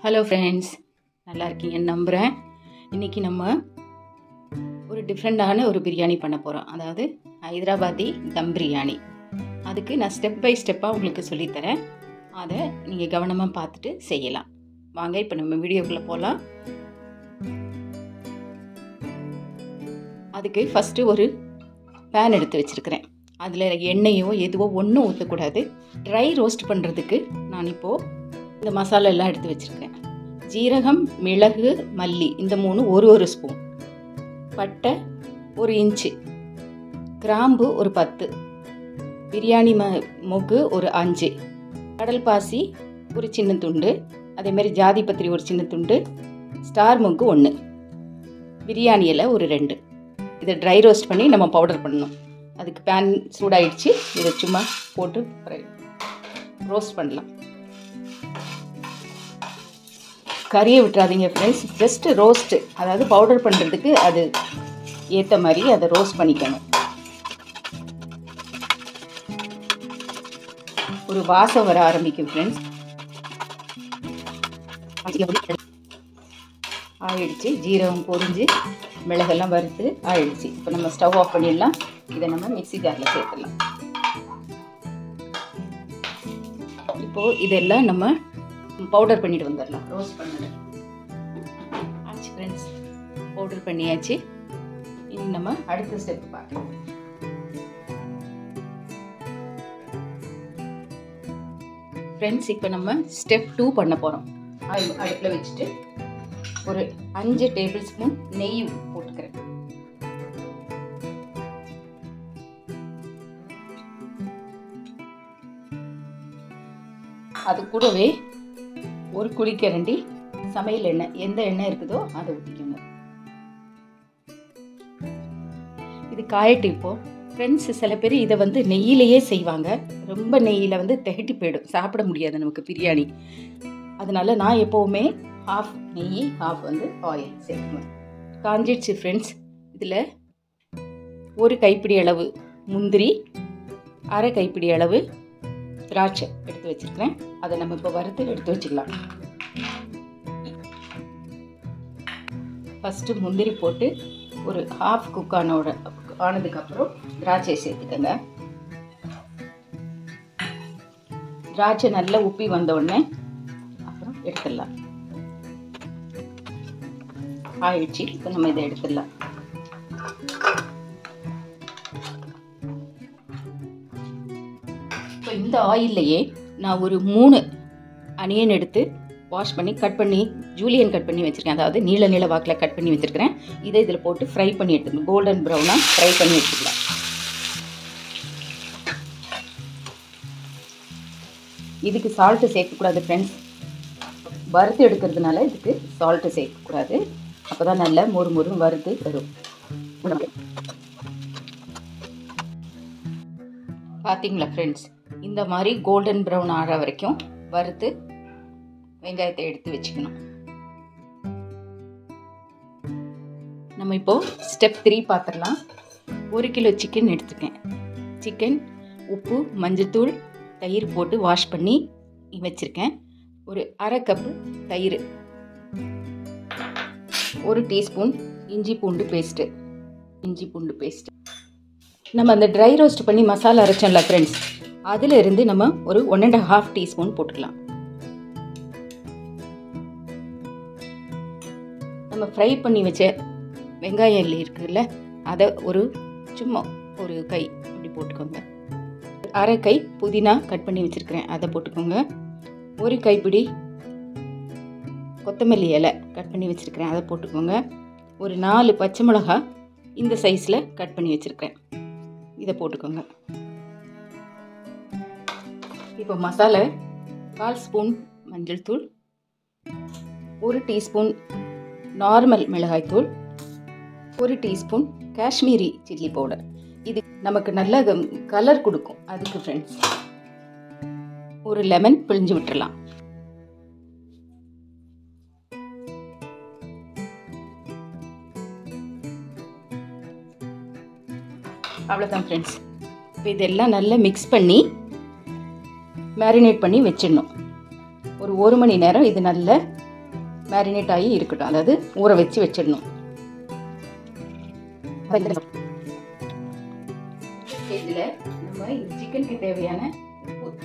hello friends நல்லா இருக்கீங்கன்னு நம்புகிறேன் இன்றைக்கி நம்ம ஒரு டிஃப்ரெண்ட்டான ஒரு பிரியாணி பண்ண போகிறோம் அதாவது ஹைதராபாதி தம் பிரியாணி அதுக்கு நான் ஸ்டெப் பை ஸ்டெப்பாக உங்களுக்கு சொல்லித்தரேன் அதை நீங்கள் கவனமாக பார்த்துட்டு செய்யலாம் வாங்க இப்போ நம்ம வீடியோக்குள்ளே போகலாம் அதுக்கு ஃபஸ்ட்டு ஒரு பேன் எடுத்து வச்சுருக்கிறேன் அதில் எண்ணெயோ எதுவோ ஒன்றும் ஊற்றக்கூடாது ட்ரை ரோஸ்ட் பண்ணுறதுக்கு நான் இப்போது இந்த மசாலா எல்லாம் எடுத்து வச்சுருக்கேன் ஜீரகம் மிளகு மல்லி இந்த மூணு ஒரு ஒரு ஸ்பூன் பட்டை ஒரு இன்ச்சு கிராம்பு ஒரு பத்து பிரியாணி ம மொக்கு ஒரு அஞ்சு கடல் பாசி ஒரு சின்ன துண்டு அதேமாரி ஜாதி பத்திரி ஒரு சின்ன துண்டு ஸ்டார் மொக்கு ஒன்று பிரியாணி இலை ஒரு ரெண்டு இதை ட்ரை ரோஸ்ட் பண்ணி நம்ம பவுடர் பண்ணணும் அதுக்கு பேன் சூடாயிடுச்சு இதை சும்மா போட்டு ஃப்ரை ரோஸ்ட் பண்ணலாம் கறியை விட்டுறாதீங்க ஃப்ரெண்ட்ஸ் ஜஸ்ட்டு ரோஸ்ட்டு அதாவது பவுடர் பண்ணுறதுக்கு அது ஏற்ற மாதிரி அதை ரோஸ்ட் பண்ணிக்கணும் ஒரு வாசம் வர ஆரம்பிக்கும் ஃப்ரெண்ட்ஸ் ஆயிடுச்சு ஜீரகம் பொரிஞ்சு மிளகெல்லாம் வறுத்து ஆயிடுச்சு இப்போ நம்ம ஸ்டவ் ஆஃப் பண்ணிடலாம் இதை நம்ம மிக்சி ஜாரில் சேர்த்துடலாம் இப்போது இதெல்லாம் நம்ம பவுடர் பண்ணிட்டு வந்துடலாம் ரோஸ்ட் பண்ணது ஆச்சு ஃப்ரெண்ட்ஸ் பவுடர் பண்ணியாச்சு இனி நம்ம அடுத்த ஸ்டெப் பார்க்கலாம் ஃப்ரெண்ட்ஸ் இப்போ நம்ம ஸ்டெப் டூ பண்ண போகிறோம் ஆயில் அடுப்பில் வச்சுட்டு ஒரு அஞ்சு டேபிள் ஸ்பூன் நெய் போட்டுக்கிறேன் அது கூடவே ஒரு குழிக்கரண்டி சமையல் எண்ணெய் எந்த எண்ணெய் இருக்குதோ அதை ஊற்றிக்கோங்க இது காயட்டு இப்போ ஃப்ரெண்ட்ஸ் சில பேர் இதை வந்து நெய்யிலேயே செய்வாங்க ரொம்ப நெய்யில் வந்து திகட்டி போயிடும் சாப்பிட முடியாது நமக்கு பிரியாணி அதனால நான் எப்போவுமே ஹாஃப் நெய் ஹாஃப் வந்து ஆயில் சேர்க்கணும் காஞ்சிடுச்சு ஃப்ரெண்ட்ஸ் இதில் ஒரு கைப்பிடி அளவு முந்திரி அரை கைப்பிடி அளவு திராட்சை எடுத்து வச்சுருக்கிறேன் அதை நம்ம இப்போ வறுத்து எடுத்து வச்சுக்கலாம் ஃபஸ்ட்டு முந்திரி போட்டு ஒரு ஹாஃப் குக் ஆனோட ஆனதுக்கப்புறம் திராட்சை சேர்த்துக்கங்க திராட்சை நல்லா உப்பி வந்த உடனே அப்புறம் எடுத்துடலாம் ஆயிடுச்சு இப்போ நம்ம இதை எடுத்துடலாம் இப்போ இந்த ஆயில்லையே நான் ஒரு மூணு அனியன் எடுத்து வாஷ் பண்ணி கட் பண்ணி ஜூலியன் கட் பண்ணி வச்சுருக்கேன் அதாவது நீள நீள வாக்கில் கட் பண்ணி வச்சுருக்கிறேன் இதை இதில் போட்டு ஃப்ரை பண்ணி எடுத்துக்கணும் கோல்டன் ப்ரௌனாக ஃப்ரை பண்ணி எடுத்துக்கலாம் இதுக்கு சால்ட்டு சேர்க்கக்கூடாது ஃப்ரெண்ட்ஸ் வறுத்து எடுக்கிறதுனால இதுக்கு சால்ட்டு சேர்க்கக்கூடாது அப்போ தான் நல்லா மொறு மொறுன்னு வறுத்து வரும் பார்த்தீங்களா ஃப்ரெண்ட்ஸ் இந்த மாதிரி கோல்டன் ப்ரௌன் ஆகிற வரைக்கும் வறுத்து வெங்காயத்தை எடுத்து வச்சுக்கணும் நம்ம இப்போது ஸ்டெப் த்ரீ பார்த்துடலாம் ஒரு கிலோ சிக்கன் எடுத்துக்கேன் சிக்கன் உப்பு மஞ்சத்தூள் தயிர் போட்டு வாஷ் பண்ணி வச்சுருக்கேன் ஒரு அரை கப்பு தயிர் ஒரு டீஸ்பூன் இஞ்சி பூண்டு பேஸ்ட்டு இஞ்சி பூண்டு பேஸ்ட்டு நம்ம அந்த ட்ரை ரோஸ்ட் பண்ணி மசாலா அரைச்சோம்ல ஃப்ரெண்ட்ஸ் அதில் இருந்து நம்ம ஒரு ஒன் அண்ட் ஹாஃப் டீஸ்பூன் போட்டுக்கலாம் நம்ம ஃப்ரை பண்ணி வச்ச வெங்காயம் இல்லை இருக்குல்ல அதை ஒரு சும்மா ஒரு கை அப்படி போட்டுக்கோங்க அரை கை புதினா கட் பண்ணி வச்சுருக்கிறேன் அதை போட்டுக்கோங்க ஒரு கைப்பிடி கொத்தமல்லி இலை கட் பண்ணி வச்சுருக்கிறேன் அதை போட்டுக்கோங்க ஒரு நாலு பச்சை மிளகா இந்த சைஸில் கட் பண்ணி வச்சுருக்கிறேன் இதை போட்டுக்கோங்க இப்போ மசாலா கால் ஸ்பூன் மஞ்சள் தூள் ஒரு டீஸ்பூன் நார்மல் மிளகாய்த்தூள் ஒரு டீஸ்பூன் காஷ்மீரி சில்லி பவுடர் இது நமக்கு நல்ல கலர் கொடுக்கும் அதுக்கு ஃப்ரெண்ட்ஸ் ஒரு லெமன் பிழிஞ்சு விட்டுறலாம் அவ்வளோதான் ஃப்ரெண்ட்ஸ் இப்போ இதெல்லாம் நல்லா மிக்ஸ் பண்ணி மேரினேட் பண்ணி வச்சிடணும் ஒரு ஒரு மணி நேரம் இது நல்லா மேரினேட் ஆகி இருக்கட்டும் அதாவது ஊற வச்சு வச்சிடணும் இதில் நம்ம இந்த சிக்கனுக்கு தேவையான உப்பு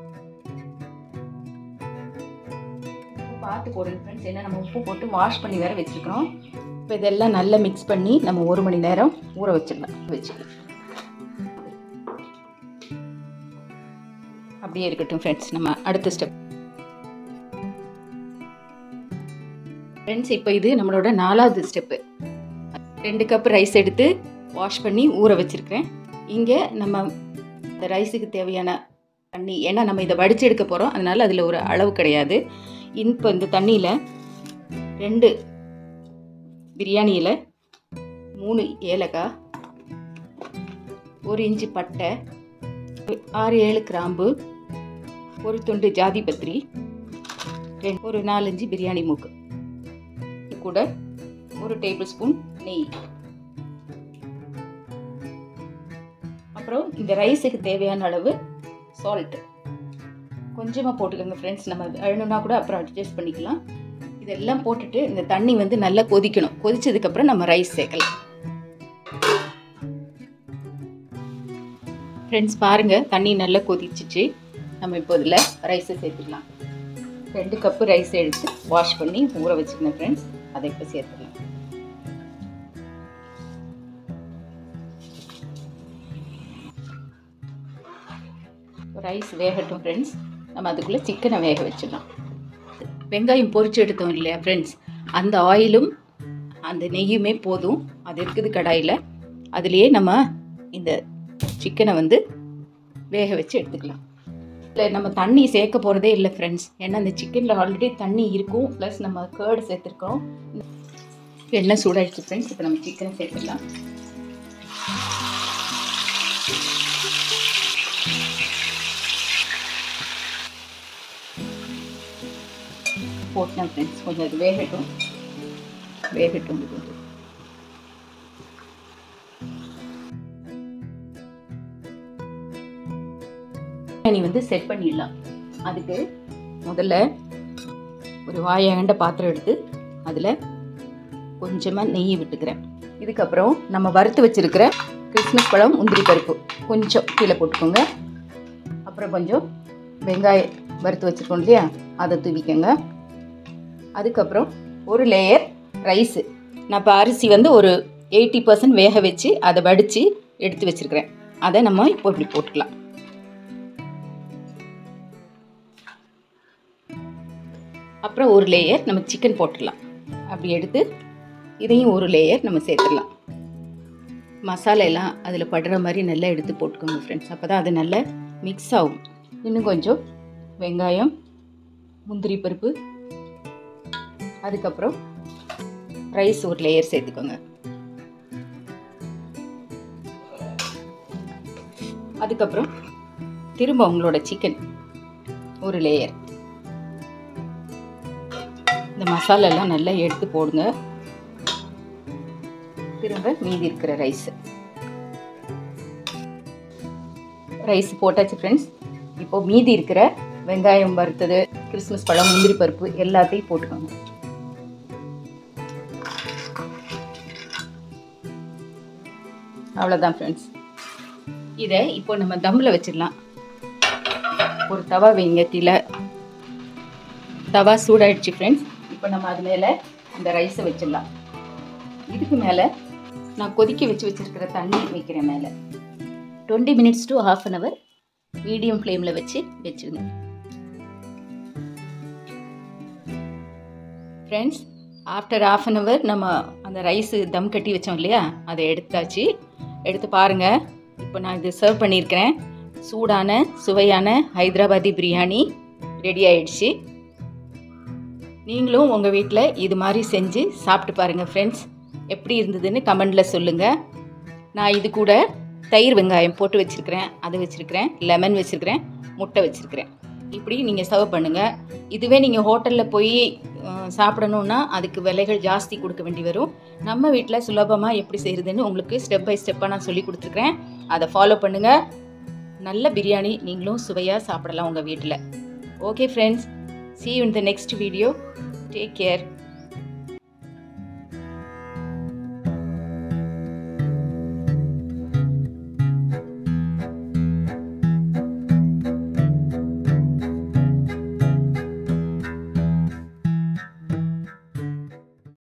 பார்த்து போடுங்க ஃப்ரெண்ட்ஸ் ஏன்னா நம்ம உப்பு போட்டு வாஷ் பண்ணி வேற வச்சுருக்கிறோம் இப்போ இதெல்லாம் நல்லா மிக்ஸ் பண்ணி நம்ம ஒரு மணி நேரம் ஊற வச்சிடலாம் வச்சுக்கலாம் அப்படியே இருக்கட்டும் ஃப்ரெண்ட்ஸ் நம்ம அடுத்த ஸ்டெப் ஃப்ரெண்ட்ஸ் இப்போ இது நம்மளோட நாலாவது ஸ்டெப்பு ரெண்டு கப் ரைஸ் எடுத்து வாஷ் பண்ணி ஊற வச்சுருக்கிறேன் இங்கே நம்ம இந்த ரைஸுக்கு தேவையான தண்ணி ஏன்னா நம்ம இதை வடித்து எடுக்க போகிறோம் அதனால் அதில் ஒரு அளவு கிடையாது இப்போ இந்த தண்ணியில் ரெண்டு பிரியாணியில் மூணு ஏலக்காய் ஒரு இன்ச்சு பட்டை ஆறு ஏழு கிராம்பு ஒரு துண்டு ஜாதி பத்திரி ரெண்டு ஒரு நாலஞ்சு பிரியாணி மூக்கு கூட ஒரு டேபிள் ஸ்பூன் நெய் அப்புறம் இந்த ரைஸுக்கு தேவையான அளவு சால்ட்டு கொஞ்சமாக போட்டுக்கோங்க ஃப்ரெண்ட்ஸ் நம்ம வேணும்னா கூட அப்புறம் அட்ஜஸ்ட் பண்ணிக்கலாம் இதெல்லாம் போட்டுட்டு இந்த தண்ணி வந்து நல்லா கொதிக்கணும் கொதிச்சதுக்கப்புறம் நம்ம ரைஸ் சேர்க்கலாம் ஃப்ரெண்ட்ஸ் பாருங்கள் தண்ணி நல்லா கொதிச்சிச்சு நம்ம இப்போ இதில் ரைஸை சேர்த்துக்கலாம் ரெண்டு கப்பு ரைஸ் எடுத்து வாஷ் பண்ணி ஊற வச்சுக்கணும் ஃப்ரெண்ட்ஸ் அதை இப்போ சேர்த்துக்கலாம் ரைஸ் வேகட்டும் ஃப்ரெண்ட்ஸ் நம்ம அதுக்குள்ளே சிக்கனை வேக வச்சிடலாம் வெங்காயம் பொரிச்சு எடுத்தோம் இல்லையா ஃப்ரெண்ட்ஸ் அந்த ஆயிலும் அந்த நெய்யுமே போதும் அது இருக்குது கடாயில் அதுலேயே நம்ம இந்த சிக்கனை வந்து வேக வச்சு எடுத்துக்கலாம் இல்லை நம்ம தண்ணி சேர்க்க போகிறதே இல்லை ஃப்ரெண்ட்ஸ் ஏன்னா அந்த சிக்கனில் ஆல்ரெடி தண்ணி இருக்கும் ப்ளஸ் நம்ம கேர்டு சேர்த்துருக்கோம் எண்ணெய் சூடாயிடுச்சு ஃப்ரெண்ட்ஸ் இப்போ நம்ம சிக்கனை சேர்த்துக்கலாம் போட்டேன் ஃப்ரெண்ட்ஸ் கொஞ்சம் அது வேகட்டும் வேகட்டும் கொஞ்சம் பிரியாணி வந்து செட் பண்ணிடலாம் அதுக்கு முதல்ல ஒரு வாயாண்ட பாத்திரம் எடுத்து அதில் கொஞ்சமாக நெய் விட்டுக்கிறேன் இதுக்கப்புறம் நம்ம வறுத்து வச்சுருக்கிற கிறிஸ்மஸ் பழம் முந்திரி பருப்பு கொஞ்சம் கீழே போட்டுக்கோங்க அப்புறம் கொஞ்சம் வெங்காயம் வறுத்து வச்சுருக்கோம் இல்லையா அதை தூவிக்கோங்க அதுக்கப்புறம் ஒரு லேயர் ரைஸு நான் இப்போ அரிசி வந்து ஒரு எயிட்டி பர்சன்ட் வேக வச்சு அதை வடித்து எடுத்து வச்சுருக்கிறேன் அதை நம்ம இப்போ இப்படி போட்டுக்கலாம் அப்புறம் ஒரு லேயர் நம்ம சிக்கன் போட்டுடலாம் அப்படி எடுத்து இதையும் ஒரு லேயர் நம்ம சேர்த்துடலாம் மசாலா எல்லாம் அதில் படுற மாதிரி நல்லா எடுத்து போட்டுக்கோங்க ஃப்ரெண்ட்ஸ் அப்போ தான் அது நல்லா மிக்ஸ் ஆகும் இன்னும் கொஞ்சம் வெங்காயம் முந்திரி பருப்பு அதுக்கப்புறம் ரைஸ் ஒரு லேயர் சேர்த்துக்கோங்க அதுக்கப்புறம் திரும்ப உங்களோட சிக்கன் ஒரு லேயர் இந்த மசாலாலாம் நல்லா எடுத்து போடுங்க திரும்ப மீதி இருக்கிற ரைஸ் ரைஸ் போட்டாச்சு ஃப்ரெண்ட்ஸ் இப்போ மீதி இருக்கிற வெங்காயம் வறுத்தது கிறிஸ்மஸ் பழம் முந்திரி பருப்பு எல்லாத்தையும் போட்டுக்கோங்க அவ்வளோதான் ஃப்ரெண்ட்ஸ் இதை இப்போ நம்ம தம்மில் வச்சிடலாம் ஒரு தவா வைங்க தீல தவா சூடாயிடுச்சு ஃப்ரெண்ட்ஸ் இப்போ நம்ம அது மேலே இந்த ரைஸை வச்சிடலாம் இதுக்கு மேலே நான் கொதிக்க வச்சு வச்சுருக்கிற தண்ணி வைக்கிறேன் மேலே twenty minutes to half an hour medium ஃப்ளேமில் வச்சு வச்சுருங்க friends after half an hour நம்ம அந்த ரைஸு தம் கட்டி வச்சோம் இல்லையா அதை எடுத்தாச்சு எடுத்து பாருங்கள் இப்போ நான் இது சர்வ் பண்ணியிருக்கிறேன் சூடான சுவையான ஹைதராபாதி பிரியாணி ரெடி ஆயிடுச்சு நீங்களும் உங்கள் வீட்டில் இது மாதிரி செஞ்சு சாப்பிட்டு பாருங்கள் ஃப்ரெண்ட்ஸ் எப்படி இருந்ததுன்னு கமெண்டில் சொல்லுங்கள் நான் இது கூட தயிர் வெங்காயம் போட்டு வச்சுருக்கிறேன் அது வச்சுருக்கிறேன் லெமன் வச்சுருக்கிறேன் முட்டை வச்சுருக்கிறேன் இப்படி நீங்கள் சர்வ் பண்ணுங்கள் இதுவே நீங்கள் ஹோட்டலில் போய் அஹ், சாப்பிடணுன்னா அதுக்கு விலைகள் ஜாஸ்தி கொடுக்க வேண்டி வரும் நம்ம வீட்டில் சுலபமாக எப்படி செய்கிறதுன்னு உங்களுக்கு ஸ்டெப் பை ஸ்டெப்பாக நான் சொல்லி கொடுத்துருக்குறேன் அதை ஃபாலோ பண்ணுங்கள் நல்ல பிரியாணி நீங்களும் சுவையாக சாப்பிடலாம் உங்கள் வீட்டில் okay friends see you in the next video take care